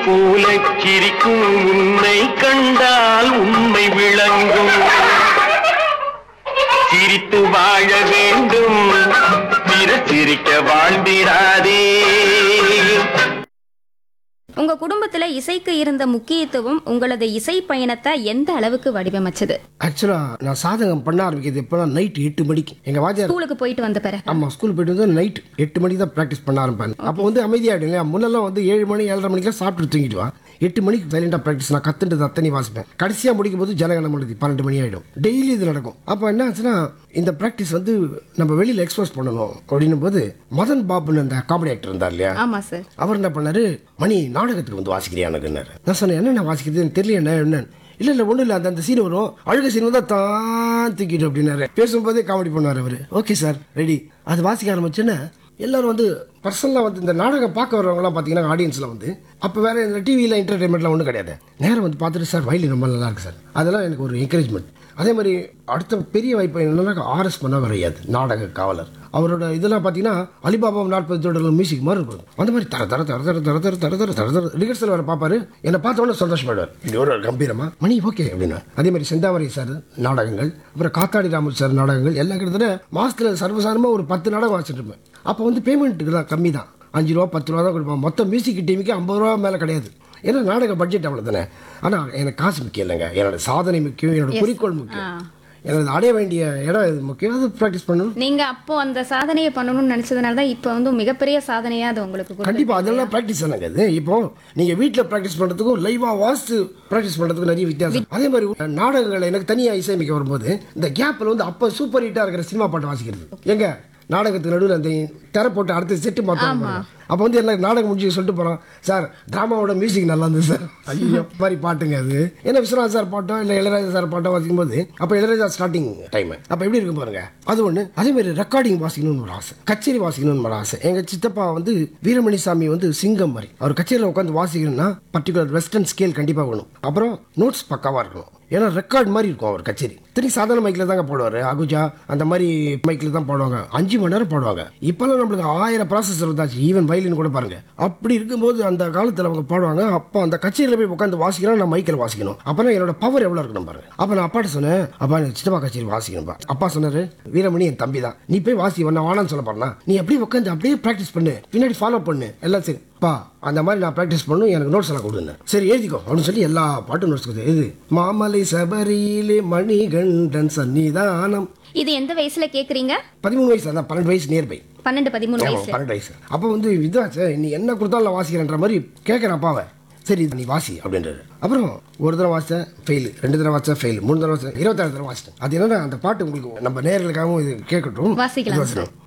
போல சிரிக்கும் உன்னை கண்டால் உண்மை விளங்கும் சிரித்து வாழ வேண்டும் பிற சிரிக்க வாழ்ந்திடாதே உங்க குடும்பத்துல இசைக்கு இருந்த முக்கியத்துவம் உங்களது இசை பயணத்தை எந்த அளவுக்கு வடிவமைச்சது ஆக்சுவலா நான் சாதகம் பண்ண ஆரம்பிக்கிறது எப்போலாம் நைட் எட்டு மணிக்கு எங்க வாத்தியார் ஸ்கூலுக்கு போயிட்டு வந்த பிறகு ஆமா ஸ்கூல் போயிட்டு வந்து நைட் எட்டு மணிக்கு தான் ப்ராக்டிஸ் பண்ண ஆரம்பிப்பேன் அப்போ வந்து அமைதியாயிடும் இல்லையா முன்னெல்லாம் வந்து ஏழு மணி ஏழரை மணிக்கெல்லாம் சாப்பிட்டு தூங்கிடுவான் எட்டு மணிக்கு சைலண்டாக ப்ராக்டிஸ் நான் கத்துட்டு அத்தனை வாசிப்பேன் கடைசியாக முடிக்கும் போது ஜனகணம் எழுதி பன்னெண்டு மணி ஆகிடும் டெய்லி இது நடக்கும் அப்போ என்ன ஆச்சுன்னா இந்த ப்ராக்டிஸ் வந்து நம்ம வெளியில் எக்ஸ்போஸ் பண்ணணும் அப்படின்னும் போது மதன் பாபுன்னு அந்த காமெடி ஆக்டர் இருந்தார் இல்லையா ஆமா சார் அவர் என்ன பண்ணாரு மணி நாடகத்துக்கு வந்து வாசிக்கிறியா எனக்குன்னாரு நான் சொன்னேன் என்ன நான் வாசிக்கிறது எனக்கு தெரியல என்ன என்னன்னு இல்லை இல்லை ஒன்றும் இல்லை அந்த அந்த சீன் வரும் அழுக சீன் வந்தால் தான் தூக்கிட்டு அப்படின்னாரு பேசும்போதே காமெடி பண்ணுவார் அவர் ஓகே சார் ரெடி அது வாசிக்க ஆரம்பிச்சுன்னா எல்லாரும் வந்து பர்சனலாக வந்து இந்த நாடகம் பார்க்க வரவங்கலாம் பார்த்தீங்கன்னா ஆடியன்ஸில் வந்து அப்போ வேற இந்த டிவியில் என்டர்டைன்மெண்ட்லாம் ஒன்றும் கிடையாது நேரம் வந்து பார்த்துட்டு சார் வயலின் ரொம்ப நல்லா இருக்கு சார் அதெல்லாம் எனக்கு ஒரு என்கரேஜ்மெண்ட் அதே மாதிரி அடுத்த பெரிய வாய்ப்பு என்னன்னா ஆர்எஸ் பண்ண வரையாது நாடக காவலர் அவரோட இதெல்லாம் பார்த்தீங்கன்னா அலிபாபா நாற்பது தொடர்கள் மியூசிக் மாதிரி இருக்கும் அந்த மாதிரி தர தர தர தர தர தர தர தர தர தர ரிகர்சல் வர பார்ப்பாரு என்னை பார்த்த உடனே சந்தோஷப்படுவார் இப்படி ஒரு கம்பீரமா மணி ஓகே அப்படின்னு அதே மாதிரி செந்தாமரை சார் நாடகங்கள் அப்புறம் காத்தாடி ராமன் சார் நாடகங்கள் எல்லாம் கிட்டத்தட்ட மாசத்துல சர்வசாரமாக ஒரு பத்து நாடகம் வச்சுட்டு இருப்பேன் அப்போ வந்து பேமெண்ட்டுக்கு தான் கம்மி தான் அஞ்சு ரூபா பத்து ரூபா தான் கொடுப்பான் மொத்தம் மியூசிக் டீமுக்கு ஐம்பது ரூபா மேலே கிடையாது ஏன்னா நாடக பட்ஜெட் அவ்வளோ தானே ஆனால் எனக்கு காசு முக்கியம் இல்லைங்க என்னோட சாதனை முக்கியம் என்னோட குறிக்கோள் முக்கியம் எனது அடைய வேண்டிய இடம் இது முக்கியம் அது ப்ராக்டிஸ் பண்ணணும் நீங்க அப்போ அந்த சாதனையை பண்ணணும்னு நினைச்சதுனால தான் இப்போ வந்து மிகப்பெரிய சாதனையா அது உங்களுக்கு கொடுத்து- கண்டிப்பா அதெல்லாம் ப்ராக்டிஸ் தானங்க அது இப்போ நீங்க வீட்ல ப்ராக்டிஸ் பண்றதுக்கும் லைவா வாசித்து ப்ராக்டிஸ் பண்றதுக்கும் நிறைய வித்தியாசம் அதே மாதிரி நாடகங்கள் எனக்கு தனியா இசையமைக்க வரும்போது இந்த கேப்ல வந்து அப்ப சூப்பர் ஹிட்டா இருக்கிற சினிமா பாட்டு வாசிக்கிறது எங்க நாடகத்துக்கு நடுவில் அந்த திரை போட்டு அடுத்த செட்டு பார்த்தோம் அப்போ வந்து எல்லாம் நாடகம் முடிஞ்சு சொல்லிட்டு போறோம் சார் டிராமாவோட மியூசிக் நல்லா இருந்தது சார் ஐயோ மாதிரி பாட்டுங்க அது ஏன்னா விஸ்வநாத் சார் பாட்டோ இல்லை இளையராஜா சார் பாட்டோ வாசிக்கும் போது அப்போ இளையராஜா ஸ்டார்டிங் டைம் அப்போ எப்படி இருக்கும் பாருங்க அது ஒன்று அதே மாதிரி ரெக்கார்டிங் வாசிக்கணும்னு ஒரு ஆசை கச்சேரி வாசிக்கணும்னு ஒரு ஆசை எங்க சித்தப்பா வந்து வீரமணி சாமி வந்து சிங்கம் மாதிரி அவர் கச்சேரியில் உட்காந்து வாசிக்கணும்னா பர்டிகுலர் வெஸ்டர்ன் ஸ்கேல் கண்டிப்பாக வேணும் அப்புறம் நோட்ஸ் பக்காவாக இருக்கணும் ஏன்னா ரெக்கார்ட் மாதிரி இருக்கும் அவர் கச்சேரி திரும்பி சாதாரண மைக்கில் தாங்க போடுவார் அகுஜா அந்த மாதிரி மைக்கில் தான் பாடுவாங்க அஞ்சு மணி நேரம் பாடுவாங்க இப்போல்லாம் நம்மளுக்கு ஆயிரம் ப்ராசஸர் வந்தாச்சு ஈவன் வயலின் கூட பாருங்க அப்படி இருக்கும்போது அந்த காலத்தில் அவங்க பாடுவாங்க அப்போ அந்த கச்சேரியில் போய் உட்காந்து வாசிக்கணும் நான் மைக்கில் வாசிக்கணும் அப்போனா என்னோட பவர் எவ்வளோ இருக்கணும் பாருங்க அப்போ நான் அப்பாட்ட சொன்னேன் அப்பா எனக்கு சித்தப்பா கச்சேரி வாசிக்கணும்பா அப்பா சொன்னாரு வீரமணி என் தம்பி தான் நீ போய் வாசி நான் வானான்னு சொல்ல போறேன்னா நீ அப்படியே உட்காந்து அப்படியே ப்ராக்டிஸ் பண்ணு பின்னாடி ஃபாலோ பண்ணு எல்லாம் சரி பா அந்த மாதிரி நான் ப்ராக்டிஸ் பண்ணும் எனக்கு நோட்ஸ் எல்லாம் கொடுங்க சரி எழுதிக்கோ அப்படின்னு சொல்லி எல்லா பாட்டும் நோட்ஸ் கொடுத்து இது மாமலை சபரியிலே மணிகண்டன் சன்னிதானம் இது எந்த வயசுல கேக்குறீங்க பதிமூணு வயசு அதான் பன்னெண்டு வயசு நியர்பை பன்னெண்டு பதிமூணு ஆமா, வயசு பன்னெண்டு வயசு அப்போ வந்து இதாச்சு நீ என்ன கொடுத்தாலும் நான் வாசிக்கிறேன்ற மாதிரி கேட்குறேன் அப்பாவை சரி இது நீ வாசி அப்படின்றாரு அப்புறம் ஒரு தடவை வாசித்தேன் ஃபெயில் ரெண்டு தடவை வாசித்தேன் ஃபெயில் மூணு தடவை வாசித்தேன் இருபத்தாறு தடவை வாசித்தேன் அது என்னன்னா அந்த பாட்டு உங்களுக்கு நம்ம நேர்களுக்காகவும் இது கேட்கட்டும் வாசிக்கலாம் இது வாசிக்கணும்